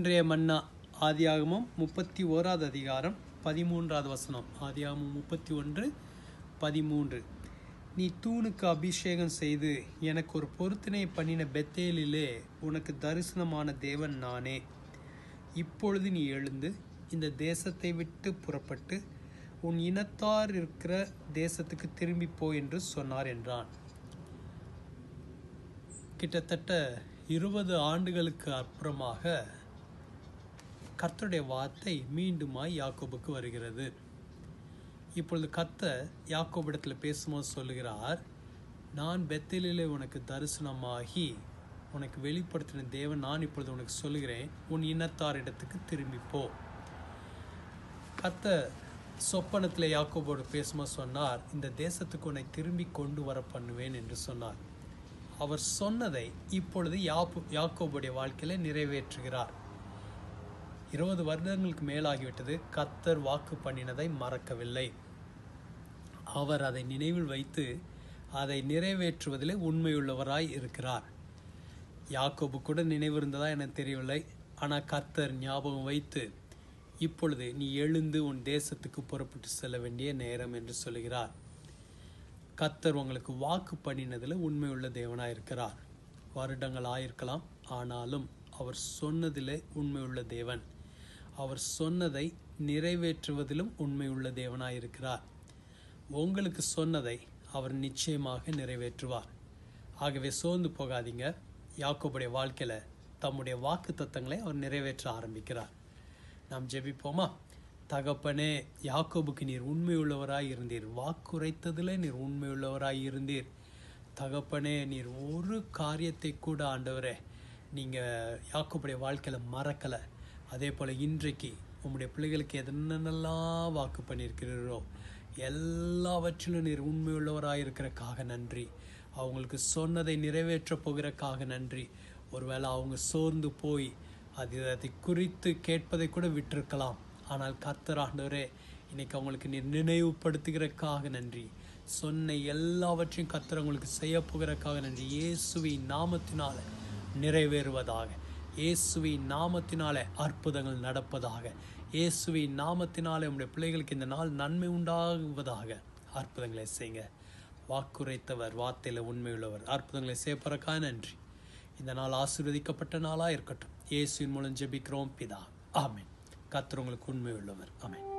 இன்றைய மன்னா ஆதியாகமம் முப்பத்தி ஓராவது அதிகாரம் பதிமூன்றாவது வசனம் ஆதியாகமம் முப்பத்தி ஒன்று பதிமூன்று நீ தூணுக்கு அபிஷேகம் செய்து எனக்கு ஒரு பொருத்தனை பண்ணின பெத்தேலிலே உனக்கு தரிசனமான தேவன் நானே இப்பொழுது நீ எழுந்து இந்த தேசத்தை விட்டு புறப்பட்டு உன் இனத்தார் இருக்கிற தேசத்துக்கு திரும்பி போ என்று சொன்னார் என்றான் கிட்டத்தட்ட இருபது ஆண்டுகளுக்கு அப்புறமாக கர்த்தருடைய வார்த்தை மீண்டுமாய் யாக்கோபுக்கு வருகிறது இப்பொழுது கர்த்தர் யாக்கோபிடத்தில் பேசும்போது சொல்லுகிறார் நான் பெத்தலிலே உனக்கு தரிசனமாகி உனக்கு வெளிப்படுத்தின தேவன் நான் இப்பொழுது உனக்கு சொல்லுகிறேன் உன் இனத்தார் இடத்துக்கு திரும்பி போ கர்த்தர் சொப்பனத்தில் யாக்கோபோடு பேசும்போது சொன்னார் இந்த தேசத்துக்கு உன்னை திரும்பி கொண்டு வர பண்ணுவேன் என்று சொன்னார் அவர் சொன்னதை இப்பொழுது யாப்பு யாக்கோபுடைய வாழ்க்கையில நிறைவேற்றுகிறார் இருபது வருடங்களுக்கு மேலாகிவிட்டது கத்தர் வாக்கு பண்ணினதை மறக்கவில்லை அவர் அதை நினைவில் வைத்து அதை நிறைவேற்றுவதிலே உண்மையுள்ளவராய் இருக்கிறார் யாக்கோபு கூட நினைவு இருந்ததா எனக்கு தெரியவில்லை ஆனால் கர்த்தர் ஞாபகம் வைத்து இப்பொழுது நீ எழுந்து உன் தேசத்துக்கு புறப்பட்டு செல்ல வேண்டிய நேரம் என்று சொல்கிறார் கத்தர் உங்களுக்கு வாக்கு பண்ணினதில் உண்மையுள்ள தேவனாக இருக்கிறார் வருடங்கள் ஆயிருக்கலாம் ஆனாலும் அவர் சொன்னதிலே உண்மையுள்ள தேவன் அவர் சொன்னதை நிறைவேற்றுவதிலும் உண்மையுள்ள தேவனாக இருக்கிறார் உங்களுக்கு சொன்னதை அவர் நிச்சயமாக நிறைவேற்றுவார் ஆகவே சோர்ந்து போகாதீங்க யாக்கோபுடைய வாழ்க்கையில் தம்முடைய வாக்கு தத்தங்களை அவர் நிறைவேற்ற ஆரம்பிக்கிறார் நாம் ஜெபிப்போமா தகப்பனே யாக்கோபுக்கு நீர் உண்மையுள்ளவராய் இருந்தீர் வாக்குரைத்ததில் நீர் உண்மையுள்ளவராய் இருந்தீர் தகப்பனே நீர் ஒரு காரியத்தை கூட ஆண்டவரே நீங்கள் யாக்கோபுடைய வாழ்க்கையில் மறக்கலை அதே போல் இன்றைக்கு உம்முடைய பிள்ளைகளுக்கு என்னென்னலாம் வாக்கு பண்ணியிருக்கிறீரோ எல்லாவற்றிலும் நீர் உண்மையுள்ளவராக இருக்கிறக்காக நன்றி அவங்களுக்கு சொன்னதை நிறைவேற்ற போகிறக்காக நன்றி ஒருவேளை அவங்க சோர்ந்து போய் அது அதை குறித்து கேட்பதை கூட விட்டிருக்கலாம் ஆனால் கர்த்தர் ஆண்டவரே இன்னைக்கு அவங்களுக்கு நீர் நினைவுபடுத்துகிறக்காக நன்றி சொன்ன எல்லாவற்றையும் கர்த்தர் அவங்களுக்கு செய்ய போகிறக்காக நன்றி இயேசுவின் நாமத்தினால நிறைவேறுவதாக இயேசுவின் நாமத்தினாலே அற்புதங்கள் நடப்பதாக இயேசுவின் நாமத்தினாலே உங்களுடைய பிள்ளைகளுக்கு இந்த நாள் நன்மை உண்டாகுவதாக அற்புதங்களை செய்யுங்க வாக்குரைத்தவர் வார்த்தையில் உண்மையுள்ளவர் அற்புதங்களை செய்யப்படுறக்காக நன்றி இந்த நாள் ஆசீர்வதிக்கப்பட்ட நாளாக இருக்கட்டும் இயேசுவின் மூலம் ஜெபிக்கிறோம் பிதா ஆமென் கர்த்தர் உங்களுக்கு உண்மை உள்ளவர் ஆமென்